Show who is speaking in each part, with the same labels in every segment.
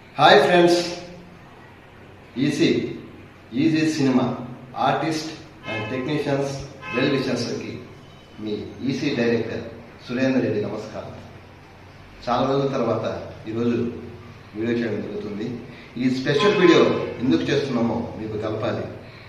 Speaker 1: hi friends EC easy cinema artist and technicians well విషర్స్కి మీ EC director Surender Reddy నమస్కారం చాలా రోజుల తర్వాత ఈరోజు వీడియో చేయడం జరుగుతుంది ఈ స్పెషల్ వీడియో ఎందుకు చేస్తున్నామో మీకు తెలపాలి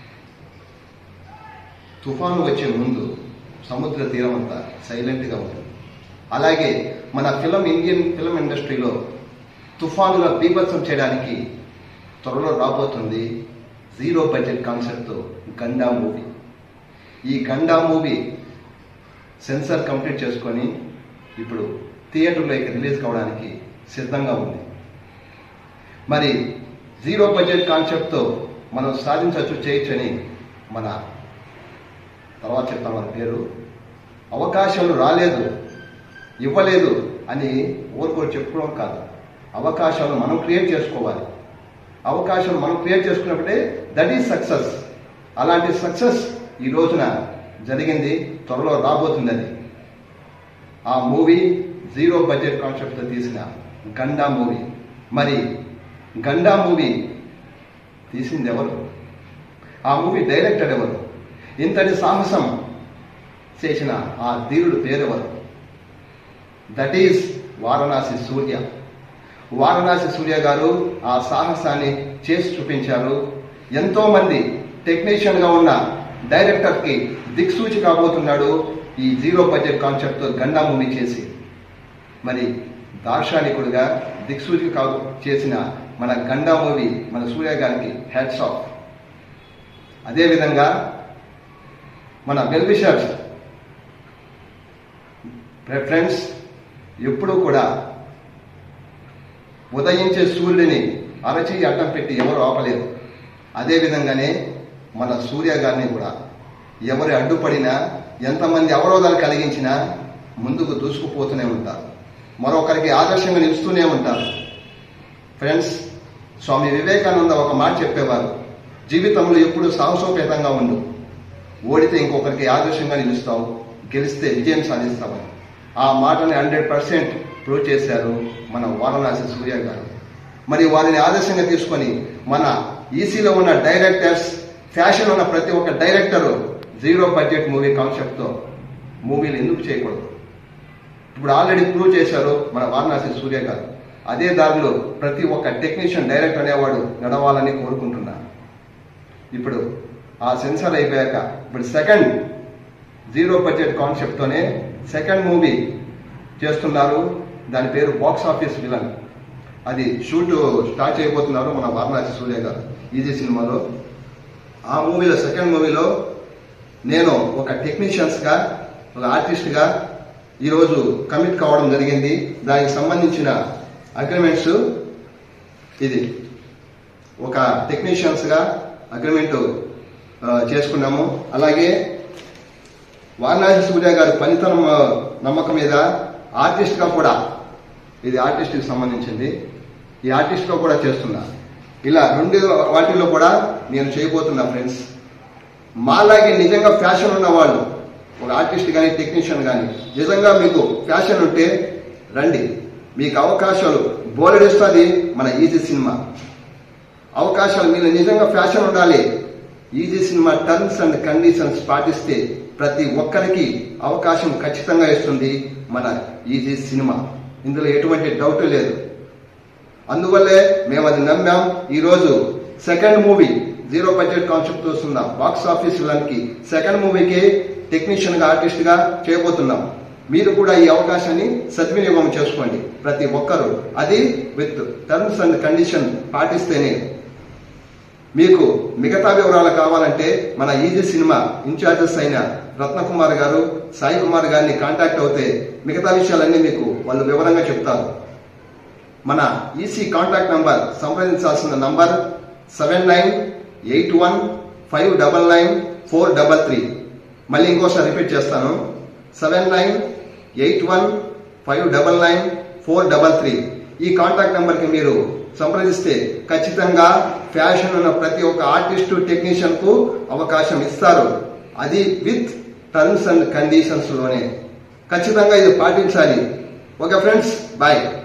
Speaker 1: తుఫాను వచ్చే ముందు సముద్ర తీరం అంతా సైలెంట్గా ఉంటుంది అలాగే మన ఫిలం ఇండియన్ ఫిలం ఇండస్ట్రీలో తుఫానుల బీభత్సం చేయడానికి త్వరలో రాబోతుంది జీరో బడ్జెట్ కాన్సెప్ట్తో గండా మూవీ ఈ గండా మూవీ సెన్సార్ కంప్లీట్ చేసుకొని ఇప్పుడు థియేటర్లోకి రిలీజ్ కావడానికి సిద్ధంగా ఉంది మరి జీరో బడ్జెట్ కాన్సెప్ట్తో మనం సాధించవచ్చు చేయొచ్చని మన తర్వాత చెప్తాం మన పేరు అవకాశాలు రాలేదు ఇవ్వలేదు అని ఊరుకోరు చెప్పుకోవడం కాదు అవకాశాలు మనం క్రియేట్ చేసుకోవాలి అవకాశాలు మనం క్రియేట్ చేసుకున్నప్పుడే దట్ ఈజ్ సక్సెస్ అలాంటి సక్సెస్ ఈ రోజున జరిగింది త్వరలో రాబోతుంది అది ఆ మూవీ జీరో బడ్జెట్ కాన్సెప్ట్తో తీసిన గండా మూవీ మరి గండా మూవీ తీసింది ఎవరు ఆ మూవీ డైరెక్టర్ ఎవరు ఇంతటి సాహసం చేసిన ఆ ధీరుడు పేరెవరు దట్ ఈజ్ వారణాసి సూర్య వారణాసి సూర్య గారు ఆ సాహసాన్ని చేసి చూపించారు ఎంతో మంది టెక్నీషియన్ గా ఉన్న డైరెక్టర్ కి దిక్సూచి కాబోతున్నాడు ఈ జీరో బడ్జెట్ కాన్సెప్ట్ తో గండా మూవీ చేసి మరి దార్శనికుడిగా దిక్సూచి కా చేసిన మన గండా మూవీ మన సూర్య గారికి హెడ్స్ ఆఫ్ అదేవిధంగా మన వెల్విషర్స్ ఫ్రెండ్స్ ఎప్పుడూ కూడా ఉదయించే సూర్యుడిని అరచి అడ్డం పెట్టి ఎవరు ఆపలేరు అదేవిధంగానే మన సూర్య గారిని కూడా ఎవరు అడ్డుపడినా ఎంతమంది అవరోధాలు కలిగించినా ముందుకు దూసుకుపోతూనే ఉంటారు మరొకరికి ఆదర్శంగా నిలుస్తూనే ఉంటారు ఫ్రెండ్స్ స్వామి వివేకానంద ఒక మాట చెప్పేవారు జీవితంలో ఎప్పుడు సాహసోపేతంగా ఉండు ఓడితే ఇంకొకరికి ఆదర్శంగా నిలుస్తావు గెలిస్తే విజయం సాధిస్తామని ఆ మాటని హండ్రెడ్ పర్సెంట్ ప్రూవ్ చేశారు మన వారణాసి సూర్య గారు మరి వారిని ఆదర్శంగా తీసుకొని మన ఈసీలో ఉన్న డైరెక్టర్స్ ఫ్యాషన్ ఉన్న ప్రతి ఒక్క డైరెక్టర్ జీరో బడ్జెట్ మూవీ కాన్సెప్ట్తో మూవీలు ఎందుకు చేయకూడదు ఇప్పుడు ఆల్రెడీ ప్రూవ్ చేశారు మన వారణాసి సూర్య గారు అదే దారిలో ప్రతి ఒక్క టెక్నీషియన్ డైరెక్టర్ అనేవాడు నడవాలని కోరుకుంటున్నాను ఇప్పుడు ఆ సెన్సార్ అయిపోయాక ఇప్పుడు సెకండ్ జీరో బడ్జెట్ కాన్సెప్ట్తోనే సెకండ్ మూవీ చేస్తున్నారు దాని పేరు బాక్స్ ఆఫీస్ విలన్ అది షూట్ స్టార్ట్ చేయబోతున్నారు మన వారణాసి సూర్య గారు ఈజీ సినిమాలో ఆ మూవీలో సెకండ్ మూవీలో నేను ఒక టెక్నీషియన్స్గా ఒక ఆర్టిస్ట్గా ఈరోజు కమిట్ కావడం జరిగింది దానికి సంబంధించిన అగ్రిమెంట్స్ ఇది ఒక టెక్నీషియన్స్గా అగ్రిమెంట్ చేసుకున్నాము అలాగే వారణాసి సూర్య గారి పనితనం నమ్మకం మీద ఆర్టిస్ట్గా కూడా ఇది ఆర్టిస్ట్కి సంబంధించింది ఈ ఆర్టిస్ట్గా కూడా చేస్తున్నా ఇలా రెండు వాటిల్లో కూడా నేను చేయబోతున్నా ఫ్రెండ్స్ మాలాగే నిజంగా ఫ్యాషన్ ఉన్న వాళ్ళు ఒక ఆర్టిస్ట్ కానీ టెక్నీషియన్ కానీ నిజంగా మీకు ఫ్యాషన్ ఉంటే రండి మీకు అవకాశాలు బోలెడిస్తుంది మన ఈజీ సినిమా అవకాశాలు మీరు నిజంగా ఫ్యాషన్ ఉండాలి easy cinema terms and conditions పాటిస్తే ప్రతి ఒక్కరికి అవకాశం ఖచ్చితంగా ఇస్తుంది మన ఈజీ సినిమా ఇందులో ఎటువంటి డౌట్ లేదు అందువల్లే మేము అది నమ్మాం ఈరోజు second movie zero budget concept వస్తున్నాం బాక్స్ ఆఫీస్ విలన్కి సెకండ్ మూవీకి టెక్నీషియన్ గా ఆర్టిస్ట్ గా చేయబోతున్నాం మీరు కూడా ఈ అవకాశాన్ని సద్వినియోగం చేసుకోండి ప్రతి ఒక్కరూ అది విత్ టర్మ్స్ అండ్ కండిషన్ పాటిస్తేనే మీకు మిగతా వివరాలు కావాలంటే మన ఈజీ సినిమా ఇన్ఛార్జెస్ అయిన రత్నకుమార్ గారు సాయి కుమార్ గారిని కాంటాక్ట్ అవుతే మిగతా విషయాలన్నీ మీకు వాళ్ళు వివరంగా చెప్తారు మన ఈసీ కాంటాక్ట్ నంబర్ సంప్రదించాల్సిన number seven nine eight one five double nine four double three మళ్ళీ ఇంకోసారి రిపీట్ చేస్తాను seven nine eight one five double nine four double three ఈ కాంటాక్ట్ నెంబర్కి మీరు సంప్రదిస్తే ఖచ్చితంగా ఫ్యాషన్ ఉన్న ప్రతి ఒక్క ఆర్టిస్టు టెక్నీషియన్ కు అవకాశం ఇస్తారు అది విత్ టర్మ్స్ అండ్ కండిషన్స్ లోనే ఖచ్చితంగా ఇది పాటించాలి ఓకే ఫ్రెండ్స్ బాయ్